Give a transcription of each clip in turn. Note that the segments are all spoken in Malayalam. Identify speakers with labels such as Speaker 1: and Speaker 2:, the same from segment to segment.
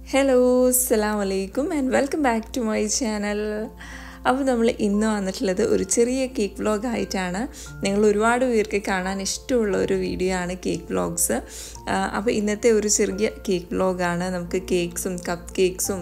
Speaker 1: ഹലോ അസ്സാം വലൈക്കും and welcome back to my channel അപ്പോൾ നമ്മൾ ഇന്ന് വന്നിട്ടുള്ളത് ഒരു ചെറിയ കേക്ക് വ്ളോഗ് ആയിട്ടാണ് നിങ്ങൾ ഒരുപാട് പേർക്ക് കാണാൻ ഇഷ്ടമുള്ള ഒരു വീഡിയോ ആണ് കേക്ക് വ്ളോഗ്സ് അപ്പോൾ ഇന്നത്തെ ഒരു ചെറിയ കേക്ക് വ്ളോഗാണ് നമുക്ക് കേക്ക്സും കപ്പ് കേക്ക്സും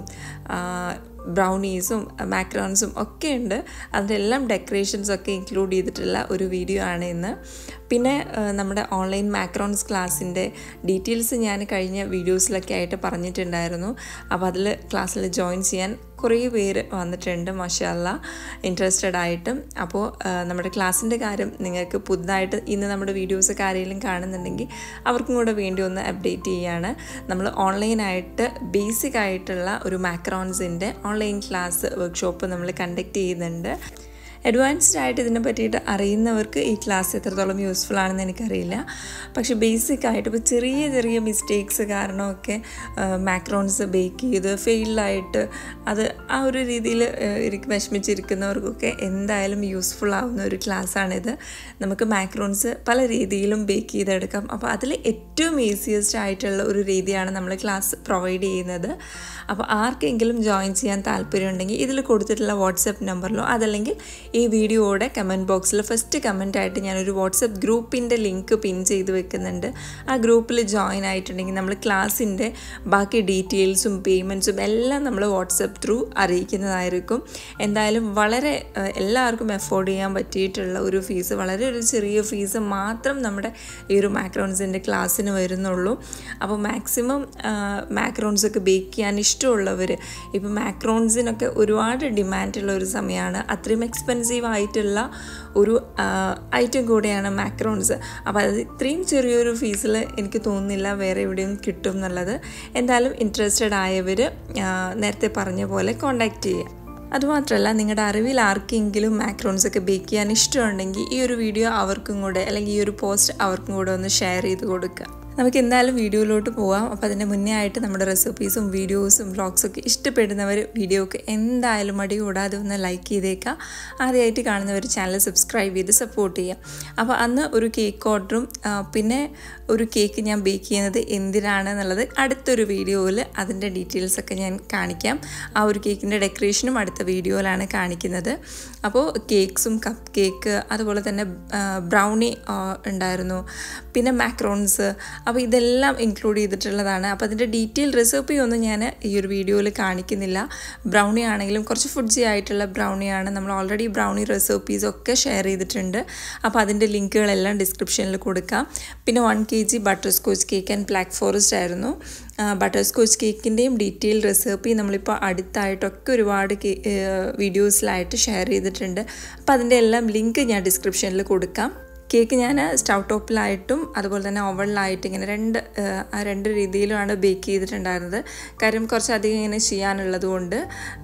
Speaker 1: ബ്രൗണീസും മാക്രോൺസും ഒക്കെ ഉണ്ട് അതിൻ്റെ എല്ലാം ഡെക്കറേഷൻസ് ഒക്കെ ഇൻക്ലൂഡ് ചെയ്തിട്ടുള്ള ഒരു വീഡിയോ ആണ് ഇന്ന് പിന്നെ നമ്മുടെ ഓൺലൈൻ മാക്രോൺസ് ക്ലാസ്സിൻ്റെ ഡീറ്റെയിൽസ് ഞാൻ കഴിഞ്ഞ വീഡിയോസിലൊക്കെ ആയിട്ട് പറഞ്ഞിട്ടുണ്ടായിരുന്നു അപ്പോൾ അതിൽ ക്ലാസ്സിൽ ജോയിൻ ചെയ്യാൻ കുറേ പേര് വന്നിട്ടുണ്ട് മഷാല്ല ഇൻട്രസ്റ്റഡ് ആയിട്ടും അപ്പോൾ നമ്മുടെ ക്ലാസ്സിൻ്റെ കാര്യം നിങ്ങൾക്ക് പുതുതായിട്ട് ഇന്ന് നമ്മുടെ വീഡിയോസ് ആരെങ്കിലും കാണുന്നുണ്ടെങ്കിൽ അവർക്കും കൂടെ വേണ്ടി ഒന്ന് അപ്ഡേറ്റ് ചെയ്യുകയാണ് നമ്മൾ ഓൺലൈനായിട്ട് ബേസിക് ആയിട്ടുള്ള ഒരു മാക്രോൺസിൻ്റെ ഓൺലൈൻ ക്ലാസ് വർക്ക്ഷോപ്പ് നമ്മൾ കണ്ടക്ട് ചെയ്യുന്നുണ്ട് അഡ്വാൻസ്ഡ് ആയിട്ട് ഇതിനെ പറ്റിയിട്ട് അറിയുന്നവർക്ക് ഈ ക്ലാസ് എത്രത്തോളം യൂസ്ഫുൾ ആണെന്ന് എനിക്കറിയില്ല പക്ഷേ ബേസിക് ആയിട്ട് ഇപ്പോൾ ചെറിയ ചെറിയ മിസ്റ്റേക്സ് കാരണമൊക്കെ മാക്രോൺസ് ബേക്ക് ചെയ്ത് ഫെയിൽഡായിട്ട് അത് ആ ഒരു രീതിയിൽ വിഷമിച്ചിരിക്കുന്നവർക്കൊക്കെ എന്തായാലും യൂസ്ഫുൾ ആവുന്ന ഒരു ക്ലാസ്സാണിത് നമുക്ക് മാക്രോൺസ് പല രീതിയിലും ബേക്ക് ചെയ്തെടുക്കാം അപ്പോൾ അതിൽ ഏറ്റവും ഈസിയസ്റ്റ് ആയിട്ടുള്ള ഒരു രീതിയാണ് നമ്മൾ ക്ലാസ് പ്രൊവൈഡ് ചെയ്യുന്നത് അപ്പോൾ ആർക്കെങ്കിലും ജോയിൻ ചെയ്യാൻ താല്പര്യമുണ്ടെങ്കിൽ ഇതിൽ കൊടുത്തിട്ടുള്ള വാട്സപ്പ് നമ്പറിലോ അതല്ലെങ്കിൽ ഈ വീഡിയോയുടെ കമൻറ്റ് ബോക്സിൽ ഫസ്റ്റ് കമൻ്റ് ആയിട്ട് ഞാനൊരു വാട്സപ്പ് ഗ്രൂപ്പിൻ്റെ ലിങ്ക് പിൻ ചെയ്ത് വെക്കുന്നുണ്ട് ആ ഗ്രൂപ്പിൽ ജോയിൻ ആയിട്ടുണ്ടെങ്കിൽ നമ്മൾ ക്ലാസ്സിൻ്റെ ബാക്കി ഡീറ്റെയിൽസും പേയ്മെൻറ്റ്സും എല്ലാം നമ്മൾ വാട്സപ്പ് ത്രൂ അറിയിക്കുന്നതായിരിക്കും എന്തായാലും വളരെ എല്ലാവർക്കും എഫോർഡ് ചെയ്യാൻ പറ്റിയിട്ടുള്ള ഒരു ഫീസ് വളരെ ഒരു ചെറിയ ഫീസ് മാത്രം നമ്മുടെ ഈ ഒരു മാക്രോൺസിൻ്റെ ക്ലാസ്സിന് വരുന്നുള്ളൂ അപ്പോൾ മാക്സിമം മാക്രോൺസ് ഒക്കെ ബേക്ക് ചെയ്യാൻ ഇഷ്ടമുള്ളവർ ഇപ്പോൾ മാക്രോൺസിനൊക്കെ ഒരുപാട് ഡിമാൻഡുള്ള ഒരു സമയമാണ് അത്രയും എക്സ്പെൻസീവ് ആയിട്ടുള്ള ഒരു ഐറ്റം കൂടെയാണ് മാക്രോൺസ് അപ്പോൾ അത് ഇത്രയും ചെറിയൊരു ഫീസിൽ എനിക്ക് തോന്നുന്നില്ല വേറെ എവിടെയും കിട്ടും എന്നുള്ളത് എന്തായാലും ഇൻട്രസ്റ്റഡ് ആയവർ നേരത്തെ പറഞ്ഞ പോലെ കോണ്ടാക്റ്റ് ചെയ്യുക അതുമാത്രമല്ല നിങ്ങളുടെ അറിവിൽ ആർക്കെങ്കിലും മാക്രോൺസ് ഒക്കെ ബേക്ക് ചെയ്യാൻ ഇഷ്ടമുണ്ടെങ്കിൽ ഈ ഒരു വീഡിയോ അവർക്കും കൂടെ അല്ലെങ്കിൽ ഈ ഒരു പോസ്റ്റ് അവർക്കും കൂടെ ഒന്ന് ഷെയർ ചെയ്ത് കൊടുക്കുക നമുക്ക് എന്തായാലും വീഡിയോയിലോട്ട് പോവാം അപ്പോൾ അതിൻ്റെ മുന്നേ ആയിട്ട് നമ്മുടെ റെസിപ്പീസും വീഡിയോസും വ്ളോഗ്സും ഒക്കെ ഇഷ്ടപ്പെടുന്നവർ വീഡിയോക്ക് എന്തായാലും മടി കൂടാതെ ഒന്ന് ലൈക്ക് ചെയ്തേക്കാം ആദ്യമായിട്ട് കാണുന്നവർ ചാനൽ സബ്സ്ക്രൈബ് ചെയ്ത് സപ്പോർട്ട് ചെയ്യാം അപ്പോൾ അന്ന് ഒരു കേക്ക് ഓർഡറും പിന്നെ ഒരു കേക്ക് ഞാൻ ബേക്ക് ചെയ്യുന്നത് എന്തിനാണ് എന്നുള്ളത് അടുത്തൊരു വീഡിയോയിൽ അതിൻ്റെ ഡീറ്റെയിൽസ് ഒക്കെ ഞാൻ കാണിക്കാം ആ ഒരു കേക്കിൻ്റെ ഡെക്കറേഷനും അടുത്ത വീഡിയോയിലാണ് കാണിക്കുന്നത് അപ്പോൾ കേക്ക്സും കപ്പ് കേക്ക് അതുപോലെ തന്നെ ബ്രൗണി ഉണ്ടായിരുന്നു പിന്നെ മാക്രോൺസ് അപ്പോൾ ഇതെല്ലാം ഇൻക്ലൂഡ് ചെയ്തിട്ടുള്ളതാണ് അപ്പോൾ അതിൻ്റെ ഡീറ്റെയിൽ റെസിപ്പി ഒന്നും ഞാൻ ഈ ഒരു വീഡിയോയിൽ കാണിക്കുന്നില്ല ബ്രൗണി ആണെങ്കിലും കുറച്ച് ഫുഡ്സി ആയിട്ടുള്ള ബ്രൗണിയാണ് നമ്മൾ ഓൾറെഡി ബ്രൗണി റെസിപ്പീസ് ഒക്കെ ഷെയർ ചെയ്തിട്ടുണ്ട് അപ്പോൾ അതിൻ്റെ ലിങ്കുകളെല്ലാം ഡിസ്ക്രിപ്ഷനിൽ കൊടുക്കാം പിന്നെ one K G butterscotch cake and black forest ആയിരുന്നു ബട്ടർ സ്കോച്ച് കേക്കിൻ്റെയും ഡീറ്റെയിൽ റെസിപ്പി നമ്മളിപ്പോൾ അടുത്തായിട്ടൊക്കെ ഒരുപാട് വീഡിയോസിലായിട്ട് ഷെയർ ചെയ്തിട്ടുണ്ട് അപ്പോൾ അതിൻ്റെ എല്ലാം ലിങ്ക് ഞാൻ ഡിസ്ക്രിപ്ഷനിൽ കൊടുക്കാം കേക്ക് ഞാൻ സ്റ്റൗ ടോപ്പിലായിട്ടും അതുപോലെ തന്നെ ഓവണിലായിട്ട് ഇങ്ങനെ രണ്ട് രണ്ട് രീതിയിലുമാണ് ബേക്ക് ചെയ്തിട്ടുണ്ടായിരുന്നത് കാര്യം കുറച്ചധികം ഇങ്ങനെ ചെയ്യാനുള്ളത് കൊണ്ട്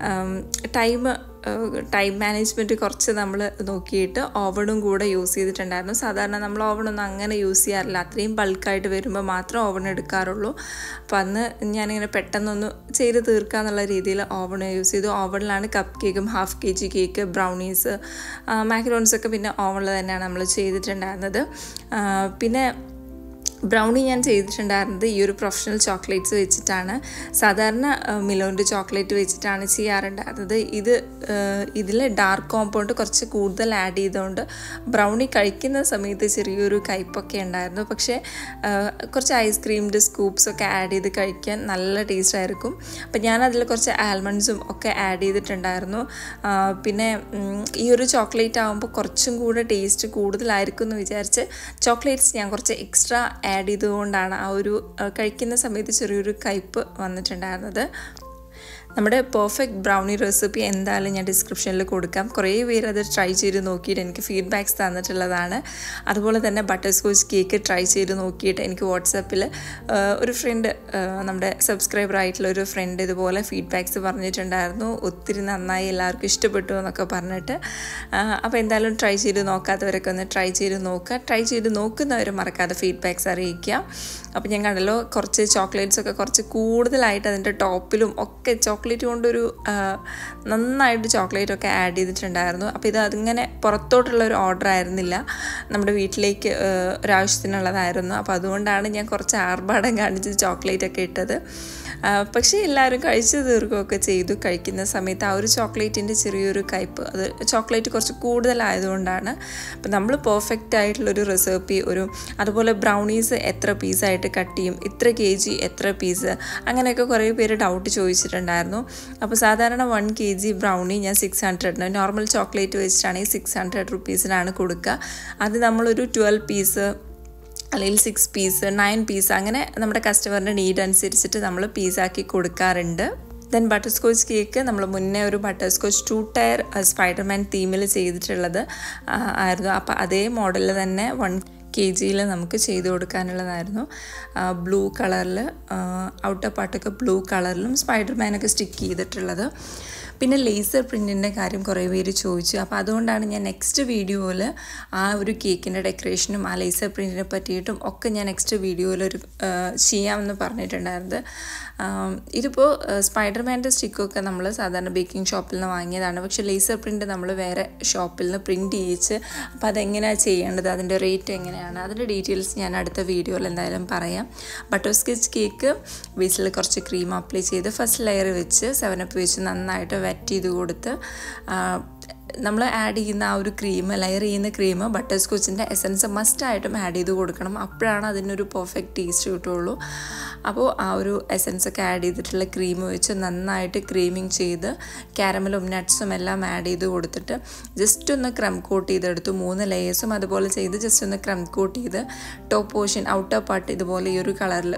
Speaker 1: ടൈം ടൈം മാനേജ്മെൻറ്റ് കുറച്ച് നമ്മൾ നോക്കിയിട്ട് ഓവണും കൂടെ യൂസ് ചെയ്തിട്ടുണ്ടായിരുന്നു സാധാരണ നമ്മൾ ഓവണൊന്നും അങ്ങനെ യൂസ് ചെയ്യാറില്ല അത്രയും ബൾക്കായിട്ട് വരുമ്പോൾ മാത്രം ഓവൺ എടുക്കാറുള്ളൂ അപ്പോൾ അന്ന് ഞാനിങ്ങനെ പെട്ടെന്നൊന്ന് ചെയ്ത് തീർക്കുക എന്നുള്ള രീതിയിൽ ഓവൺ യൂസ് ചെയ്തു ഓവണിലാണ് കപ്പ് കേക്കും half K G cake brownies macarons ഒക്കെ പിന്നെ ഓവണിൽ തന്നെയാണ് നമ്മൾ ചെയ്തിട്ടുണ്ടായിരുന്നത് പിന്നെ ബ്രൗണി ഞാൻ ചെയ്തിട്ടുണ്ടായിരുന്നത് ഈ ഒരു പ്രൊഫഷണൽ ചോക്ലേറ്റ്സ് വെച്ചിട്ടാണ് സാധാരണ മിലോൻ്റെ ചോക്ലേറ്റ് വെച്ചിട്ടാണ് ചെയ്യാറുണ്ടായിരുന്നത് ഇത് ഇതിൽ ഡാർക്ക് കോമ്പൗണ്ട് കുറച്ച് കൂടുതൽ ആഡ് ചെയ്തുകൊണ്ട് ബ്രൗണി കഴിക്കുന്ന സമയത്ത് ചെറിയൊരു കയ്പൊക്കെ ഉണ്ടായിരുന്നു പക്ഷേ കുറച്ച് ഐസ്ക്രീമിൻ്റെ സ്കൂപ്സ് ഒക്കെ ആഡ് ചെയ്ത് കഴിക്കാൻ നല്ല ടേസ്റ്റ് ആയിരിക്കും അപ്പം ഞാൻ അതിൽ കുറച്ച് ആൽമണ്ട്സും ഒക്കെ ആഡ് ചെയ്തിട്ടുണ്ടായിരുന്നു പിന്നെ ഈ ഒരു ചോക്ലേറ്റ് ആകുമ്പോൾ കുറച്ചും കൂടെ ടേസ്റ്റ് കൂടുതലായിരിക്കും എന്ന് വിചാരിച്ച് ചോക്ലേറ്റ്സ് ഞാൻ കുറച്ച് എക്സ്ട്രാ ആഡ് ചെയ്തുകൊണ്ടാണ് ആ ഒരു കഴിക്കുന്ന സമയത്ത് ചെറിയൊരു കയ്പ്പ് വന്നിട്ടുണ്ടായിരുന്നത് നമ്മുടെ പെർഫെക്റ്റ് ബ്രൗണി റെസിപ്പി എന്തായാലും ഞാൻ ഡിസ്ക്രിപ്ഷനിൽ കൊടുക്കാം കുറേ പേര് അത് ട്രൈ ചെയ്ത് നോക്കിയിട്ട് എനിക്ക് ഫീഡ്ബാക്ക്സ് തന്നിട്ടുള്ളതാണ് അതുപോലെ തന്നെ ബട്ടർ സ്കോച്ച് കേക്ക് ട്രൈ ചെയ്ത് നോക്കിയിട്ട് എനിക്ക് വാട്സാപ്പിൽ ഒരു ഫ്രണ്ട് നമ്മുടെ സബ്സ്ക്രൈബർ ആയിട്ടുള്ള ഒരു ഫ്രണ്ട് ഇതുപോലെ ഫീഡ്ബാക്ക്സ് പറഞ്ഞിട്ടുണ്ടായിരുന്നു ഒത്തിരി നന്നായി എല്ലാവർക്കും ഇഷ്ടപ്പെട്ടു എന്നൊക്കെ പറഞ്ഞിട്ട് അപ്പോൾ എന്തായാലും ട്രൈ ചെയ്ത് നോക്കാത്തവരൊക്കെ ഒന്ന് ട്രൈ ചെയ്ത് നോക്കുക ട്രൈ ചെയ്ത് നോക്കുന്നവർ മറക്കാതെ ഫീഡ്ബാക്ക്സ് അറിയിക്കുക അപ്പോൾ ഞാൻ കണ്ടല്ലോ കുറച്ച് ചോക്ലേറ്റ്സ് ഒക്കെ കുറച്ച് കൂടുതലായിട്ട് അതിൻ്റെ ടോപ്പിലും ഒക്കെ ചോക്ലേറ്റ് ചോക്ലേറ്റ് കൊണ്ടൊരു ആ, നന്നായിട്ട് ചോക്ലേറ്റ് ഒക്കെ ആഡ് ചെയ്തിട്ടുണ്ടായിരുന്നു അപ്പോൾ ഇത് അതിങ്ങനെ പുറത്തോട്ടുള്ള ഒരു ഓർഡർ ആയിരുന്നില്ല നമ്മുടെ വീട്ടിലേക്ക് ആ, ഒരാവശ്യത്തിനുള്ളതായിരുന്നു അപ്പോൾ അതുകൊണ്ടാണ് ഞാൻ കുറച്ച് ആർഭാടം കാണിച്ച് ചോക്ലേറ്റ് ഒക്കെ ഇട്ടത് ആ, പക്ഷേ എല്ലാവരും കഴിച്ചു തീർക്കുകയൊക്കെ ചെയ്തു കഴിക്കുന്ന സമയത്ത് ആ ഒരു ചോക്ലേറ്റിൻ്റെ ചെറിയൊരു കയ്പ്പ് അത് ചോക്ലേറ്റ് കുറച്ച് കൂടുതലായതുകൊണ്ടാണ് അപ്പം നമ്മൾ പെർഫെക്റ്റ് ആയിട്ടുള്ളൊരു റെസിപ്പി ഒരു അതുപോലെ ബ്രൗണീസ് എത്ര പീസായിട്ട് കട്ട് ചെയ്യും ഇത്ര കെ ജി എത്ര പീസ് അങ്ങനെയൊക്കെ കുറേ പേര് ഡൗട്ട് ചോദിച്ചിട്ടുണ്ടായിരുന്നു അപ്പോൾ സാധാരണ വൺ കെ ജി ബ്രൗണി ഞാൻ സിക്സ് ഹൺഡ്രഡിന് നോർമൽ ചോക്ലേറ്റ് വെച്ചിട്ടാണെങ്കിൽ സിക്സ് ഹൺഡ്രഡ് റുപ്പീസിനാണ് കൊടുക്കുക അത് നമ്മളൊരു ട്വൽവ് പീസ് അല്ലെങ്കിൽ സിക്സ് പീസ് നയൻ പീസ് അങ്ങനെ നമ്മുടെ കസ്റ്റമറിൻ്റെ നീഡ് അനുസരിച്ചിട്ട് നമ്മൾ പീസാക്കി കൊടുക്കാറുണ്ട് ദെൻ ബട്ടർ സ്കോച്ച് കേക്ക് നമ്മൾ മുന്നേ ഒരു butterscotch two tier Spiderman തീമിൽ ചെയ്തിട്ടുള്ളത് ആ, ആയിരുന്നു അപ്പോൾ അതേ മോഡലിൽ തന്നെ വൺ കെ ജിയിൽ നമുക്ക് ചെയ്ത് കൊടുക്കാനുള്ളതായിരുന്നു ബ്ലൂ കളറിൽ ഔട്ടർ പാർട്ടൊക്കെ ബ്ലൂ കളറിലും സ്പൈഡർമാനൊക്കെ സ്റ്റിക്ക് ചെയ്തിട്ടുള്ളത് പിന്നെ ലേസർ പ്രിൻറ്റിൻ്റെ കാര്യം കുറേ പേര് ചോദിച്ചു അപ്പോൾ അതുകൊണ്ടാണ് ഞാൻ നെക്സ്റ്റ് വീഡിയോയിൽ ആ ഒരു കേക്കിൻ്റെ ഡെക്കറേഷനും ആ ലേസർ പ്രിൻറ്റിനെ പറ്റിയിട്ടും ഒക്കെ ഞാൻ നെക്സ്റ്റ് വീഡിയോയിൽ ഒരു ആ, ചെയ്യാമെന്ന് പറഞ്ഞിട്ടുണ്ടായിരുന്നത് ആം, ഇതിപ്പോൾ സ്പൈഡർമാൻ്റെ സ്റ്റിക്കൊക്കെ നമ്മൾ സാധാരണ ബേക്കിംഗ് ഷോപ്പിൽ നിന്ന് വാങ്ങിയതാണ് പക്ഷേ ലേസർ പ്രിൻറ്റ് നമ്മൾ വേറെ ഷോപ്പിൽ നിന്ന് പ്രിൻറ്റ് ചെയ്യിച്ച് അപ്പോൾ അതെങ്ങനെയാണ് ചെയ്യേണ്ടത് അതിൻ്റെ റേറ്റ് എങ്ങനെയാണ് അതിൻ്റെ ഡീറ്റെയിൽസ് ഞാൻ അടുത്ത വീഡിയോയിൽ എന്തായാലും പറയാം ബട്ടർ സ്കെച്ച് കേക്ക് ബേസിൽ കുറച്ച് ക്രീം അപ്ലൈ ചെയ്ത് ഫസ്റ്റ് ലെയർ വെച്ച് സെവനപ്പ് വെച്ച് നന്നായിട്ട് വെറ്റ് ചെയ്ത് കൊടുത്ത് നമ്മൾ ആഡ് ചെയ്യുന്ന ആ ഒരു ക്രീം ലെയർ ചെയ്യുന്ന ക്രീം ബട്ടർ സ്കോച്ചിൻ്റെ എസൻസ് മസ്റ്റായിട്ടും ആഡ് ചെയ്ത് കൊടുക്കണം അപ്പോഴാണ് അതിനൊരു പെർഫെക്റ്റ് ടേസ്റ്റ് കിട്ടുള്ളൂ അപ്പോൾ ആ ഒരു എസൻസ് ഒക്കെ ആഡ് ചെയ്തിട്ടുള്ള ക്രീം വെച്ച് നന്നായിട്ട് ക്രീമിങ് ചെയ്ത് കാരമലും നട്ട്സും എല്ലാം ആഡ് ചെയ്ത് കൊടുത്തിട്ട് ജസ്റ്റ് ഒന്ന് ക്രം കോട്ട് ചെയ്തെടുത്തു മൂന്ന് ലെയേഴ്സും അതുപോലെ ചെയ്ത് ജസ്റ്റ് ഒന്ന് ക്രം കോട്ട് ചെയ്ത് ടോപ്പ് പോർഷൻ ഔട്ടർ പാർട്ട് ഇതുപോലെ ഈ ഒരു കളറിൽ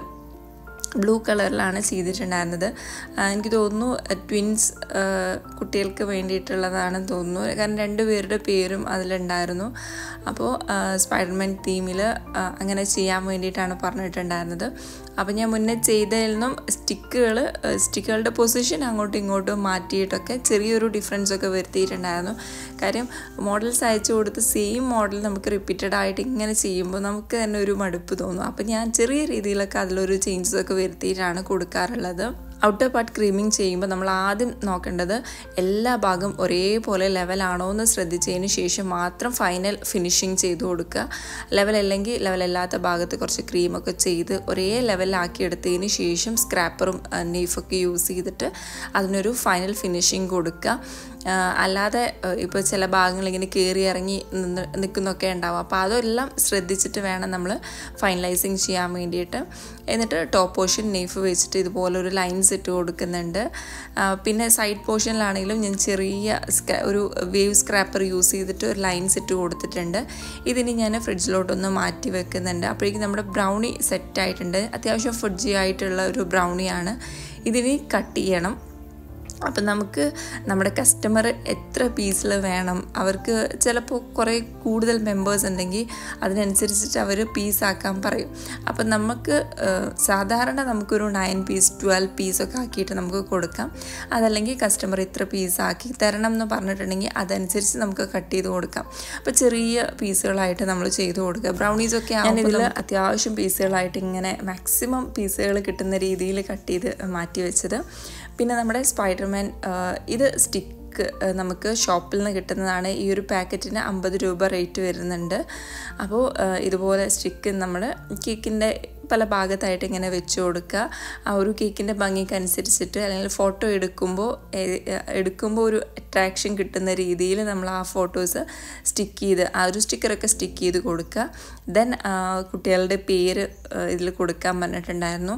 Speaker 1: ബ്ലൂ കളറിലാണ് ചെയ്തിട്ടുണ്ടായിരുന്നത് ആ, എനിക്ക് തോന്നുന്നു ട്വിൻസ് കുട്ടികൾക്ക് വേണ്ടിയിട്ടുള്ളതാണെന്ന് തോന്നുന്നു കാരണം രണ്ടുപേരുടെ പേരും അതിലുണ്ടായിരുന്നു അപ്പോൾ സ്പൈഡർമാൻ തീമിൽ അങ്ങനെ ചെയ്യാൻ വേണ്ടിയിട്ടാണ് പറഞ്ഞിട്ടുണ്ടായിരുന്നത് അപ്പോൾ ഞാൻ മുന്നേ ചെയ്തതിൽ നിന്നും സ്റ്റിക്കുകൾ സ്റ്റിക്കുകളുടെ പൊസിഷൻ അങ്ങോട്ടും ഇങ്ങോട്ടും മാറ്റിയിട്ടൊക്കെ ചെറിയൊരു ഡിഫറൻസ് ഒക്കെ വരുത്തിയിട്ടുണ്ടായിരുന്നു കാര്യം മോഡൽസ് അയച്ചു കൊടുത്ത് സെയിം മോഡൽ നമുക്ക് റിപ്പീറ്റഡ് ആയിട്ട് ഇങ്ങനെ ചെയ്യുമ്പോൾ നമുക്ക് തന്നെ ഒരു മടുപ്പ് തോന്നും അപ്പോൾ ഞാൻ ചെറിയ രീതിയിലൊക്കെ അതിലൊരു ചേഞ്ചസ് ഒക്കെ വരുത്തിയിട്ടാണ് കൊടുക്കാറുള്ളത് ഔട്ടർ പാർട്ട് ക്രീമിങ് ചെയ്യുമ്പോൾ നമ്മൾ ആദ്യം നോക്കേണ്ടത് എല്ലാ ഭാഗം ഒരേപോലെ ലെവലാണോ എന്ന് ശ്രദ്ധിച്ചതിന് ശേഷം മാത്രം ഫൈനൽ ഫിനിഷിങ് ചെയ്ത് കൊടുക്കുക ലെവൽ അല്ലെങ്കിൽ ലെവലല്ലാത്ത ഭാഗത്ത് കുറച്ച് ക്രീമൊക്കെ ചെയ്ത് ഒരേ ലെവലാക്കി എടുത്തതിന് ശേഷം സ്ക്രാപ്പറും നെയ്ഫൊക്കെ യൂസ് ചെയ്തിട്ട് അതിനൊരു ഫൈനൽ ഫിനിഷിങ് കൊടുക്കുക ആ, അല്ലാതെ ഇപ്പോൾ ചില ഭാഗങ്ങൾ ഇങ്ങനെ കയറി ഇറങ്ങി നിന്ന് നിൽക്കുന്നൊക്കെ ഉണ്ടാവും അപ്പോൾ അതെല്ലാം ശ്രദ്ധിച്ചിട്ട് വേണം നമ്മൾ ഫൈനലൈസിങ് ചെയ്യാൻ വേണ്ടിയിട്ട് എന്നിട്ട് ടോപ്പ് പോർഷൻ നെയ്ഫ് വെച്ചിട്ട് ഇതുപോലെ ഒരു ലൈൻസ് ഇട്ട് കൊടുക്കുന്നുണ്ട് ആ, പിന്നെ സൈഡ് പോർഷനിലാണെങ്കിലും ഞാൻ ചെറിയ സ്ക്രാ- ഒരു വേവ് സ്ക്രാപ്പർ യൂസ് ചെയ്തിട്ട് ഒരു ലൈൻസ് ഇട്ട് കൊടുത്തിട്ടുണ്ട് ഇതിന് ഞാൻ ഫ്രിഡ്ജിലോട്ടൊന്ന് മാറ്റി വെക്കുന്നുണ്ട് അപ്പോഴേക്കും നമ്മുടെ ബ്രൗണി സെറ്റായിട്ടുണ്ട് അത്യാവശ്യം ഫുഡ്ജി ആയിട്ടുള്ള ഒരു ബ്രൗണിയാണ് ഇതിന് കട്ട് ചെയ്യണം അപ്പം നമുക്ക് നമ്മുടെ കസ്റ്റമർ എത്ര പീസിൽ വേണം അവർക്ക് ചിലപ്പോൾ കുറേ കൂടുതൽ മെമ്പേഴ്സ് ഉണ്ടെങ്കിൽ അതിനനുസരിച്ചിട്ട് അവർ പീസാക്കാൻ പറയും അപ്പം നമുക്ക് ഏഹ്, സാധാരണ നമുക്കൊരു നയൻ പീസ് ട്വൽവ് പീസൊക്കെ ആക്കിയിട്ട് നമുക്ക് കൊടുക്കാം അതല്ലെങ്കിൽ കസ്റ്റമർ ഇത്ര പീസ് ആക്കി തരണം എന്ന് പറഞ്ഞിട്ടുണ്ടെങ്കിൽ അതനുസരിച്ച് നമുക്ക് കട്ട് ചെയ്ത് കൊടുക്കാം അപ്പോൾ ചെറിയ പീസുകളായിട്ട് നമ്മൾ ചെയ്ത് കൊടുക്കുക ബ്രൗണീസൊക്കെ ഞാനിതിൽ അത്യാവശ്യം പീസുകളായിട്ട് ഇങ്ങനെ മാക്സിമം പീസുകൾ കിട്ടുന്ന രീതിയിൽ കട്ട് ചെയ്ത് മാറ്റി വെച്ചത് പിന്നെ നമ്മുടെ സ്പൈഡർമാൻ ആ, ഇത് സ്റ്റിക്ക് നമുക്ക് ഷോപ്പിൽ നിന്ന് കിട്ടുന്നതാണ് ഈ ഒരു പാക്കറ്റിന് അമ്പത് രൂപ റേറ്റ് വരുന്നുണ്ട് അപ്പോൾ ആ, ഇതുപോലെ സ്റ്റിക്ക് നമ്മൾ കേക്കിൻ്റെ പല ഭാഗത്തായിട്ട് ഇങ്ങനെ വെച്ച് കൊടുക്കുക ആ ഒരു കേക്കിൻ്റെ ഭംഗിക്കനുസരിച്ചിട്ട് അല്ലെങ്കിൽ ഫോട്ടോ എടുക്കുമ്പോൾ ഏ- എടുക്കുമ്പോൾ ഒരു അട്രാക്ഷൻ കിട്ടുന്ന രീതിയിൽ നമ്മൾ ആ ഫോട്ടോസ് സ്റ്റിക്ക് ചെയ്ത് ആ ഒരു സ്റ്റിക്കറൊക്കെ സ്റ്റിക്ക് ചെയ്ത് കൊടുക്കുക ദെൻ കുട്ടികളുടെ പേര് ഇതിൽ കൊടുക്കാൻ പറഞ്ഞിട്ടുണ്ടായിരുന്നു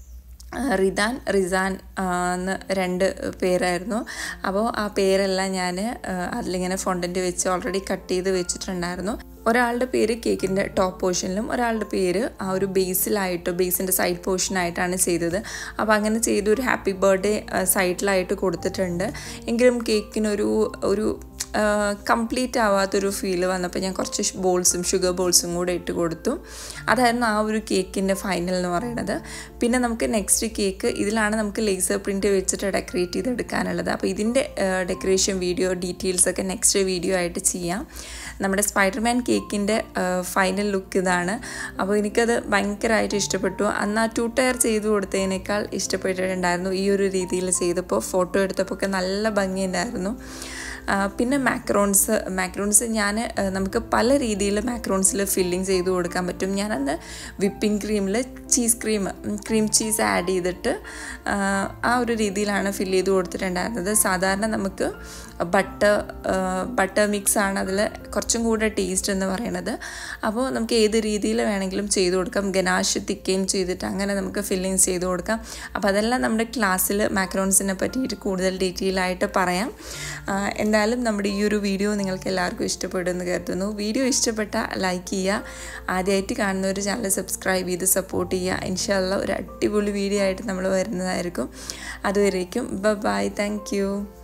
Speaker 1: ആ, റിദാൻ റിസാൻ ആ, എന്ന് രണ്ട് പേരായിരുന്നു അപ്പോൾ ആ പേരെല്ലാം ഞാൻ അതിലിങ്ങനെ ഫോണ്ടൻ്റ് വെച്ച് ഓൾറെഡി കട്ട് ചെയ്ത് വെച്ചിട്ടുണ്ടായിരുന്നു ഒരാളുടെ പേര് കേക്കിൻ്റെ ടോപ്പ് പോർഷനിലും ഒരാളുടെ പേര് ആ ഒരു ബേസിലായിട്ട് ബേസിൻ്റെ സൈഡ് പോർഷനായിട്ടാണ് ചെയ്തത് അപ്പോൾ അങ്ങനെ ചെയ്ത് ഒരു ഹാപ്പി ബർത്ത്ഡേ സൈഡിലായിട്ട് കൊടുത്തിട്ടുണ്ട് എങ്കിലും കേക്കിനൊരു ഒരു കംപ്ലീറ്റ് ആവാത്തൊരു ഫീല് വന്നപ്പോൾ ഞാൻ കുറച്ച് ബോൾസും ഷുഗർ ബോൾസും കൂടെ ഇട്ട് കൊടുത്തു അതായിരുന്നു ആ ഒരു കേക്കിൻ്റെ ഫൈനൽ എന്ന് പറയുന്നത് പിന്നെ നമുക്ക് നെക്സ്റ്റ് കേക്ക് ഇതിലാണ് നമുക്ക് ലേസർ പ്രിൻറ്റ് വെച്ചിട്ട് ഡെക്കറേറ്റ് ചെയ്തെടുക്കാനുള്ളത് അപ്പോൾ ഇതിൻ്റെ ഡെക്കറേഷൻ വീഡിയോ ഡീറ്റെയിൽസ് ഒക്കെ നെക്സ്റ്റ് വീഡിയോ ആയിട്ട് ചെയ്യാം നമ്മുടെ സ്പൈഡർമാൻ കേക്കിൻ്റെ ഫൈനൽ ലുക്ക് ഇതാണ് അപ്പോൾ എനിക്കത് ഭയങ്കരമായിട്ട് ഇഷ്ടപ്പെട്ടു അന്ന് ആ ടു ടയർ ചെയ്തു കൊടുത്തതിനേക്കാൾ ഇഷ്ടപ്പെട്ടിട്ടുണ്ടായിരുന്നു ഈ ഒരു രീതിയിൽ ചെയ്തപ്പോൾ ഫോട്ടോ എടുത്തപ്പോൾ ഒക്കെ നല്ല ഭംഗിയുണ്ടായിരുന്നു പിന്നെ മാക്രോൺസ് മാക്രോൺസ് ഞാൻ നമുക്ക് പല രീതിയിൽ മാക്രോൺസിൽ ഫില്ലിങ് ചെയ്ത് കൊടുക്കാൻ പറ്റും ഞാനന്ന് വിപ്പിംഗ് ക്രീമിൽ cheese cream cream cheese add ചെയ്തിട്ട് ആ ഒരു രീതിയിലാണ് ഫില്ല് ചെയ്ത് കൊടുത്തിട്ടുണ്ടായിരുന്നത് സാധാരണ നമുക്ക് ബട്ടർ ബട്ടർ മിക്സ് ആണ് അതിൽ കുറച്ചും കൂടെ ടേസ്റ്റ് എന്ന് പറയുന്നത് അപ്പോൾ നമുക്ക് ഏത് രീതിയിൽ വേണമെങ്കിലും ചെയ്ത് കൊടുക്കാം ഗനാഷ് തിക്കുകയും ചെയ്തിട്ട് അങ്ങനെ നമുക്ക് ഫില്ലിങ് ചെയ്ത് കൊടുക്കാം അപ്പോൾ അതെല്ലാം നമ്മുടെ ക്ലാസ്സിൽ മാക്രോൺസിനെ പറ്റിയിട്ട് കൂടുതൽ ഡീറ്റെയിൽ ആയിട്ട് പറയാം എന്തായാലും നമ്മുടെ ഈ ഒരു വീഡിയോ നിങ്ങൾക്ക് എല്ലാവർക്കും ഇഷ്ടപ്പെടുമെന്ന് കരുതുന്നു വീഡിയോ ഇഷ്ടപ്പെട്ടാൽ ലൈക്ക് ചെയ്യുക ആദ്യമായിട്ട് കാണുന്ന ഒരു ചാനൽ സബ്സ്ക്രൈബ് ചെയ്ത് സപ്പോർട്ട് ചെയ്യുക ഇൻഷാല്ല ഒരു അടിപൊളി വീഡിയോ ആയിട്ട് നമ്മൾ വരുന്നതായിരിക്കും അതുവരേക്കും ബൈ താങ്ക്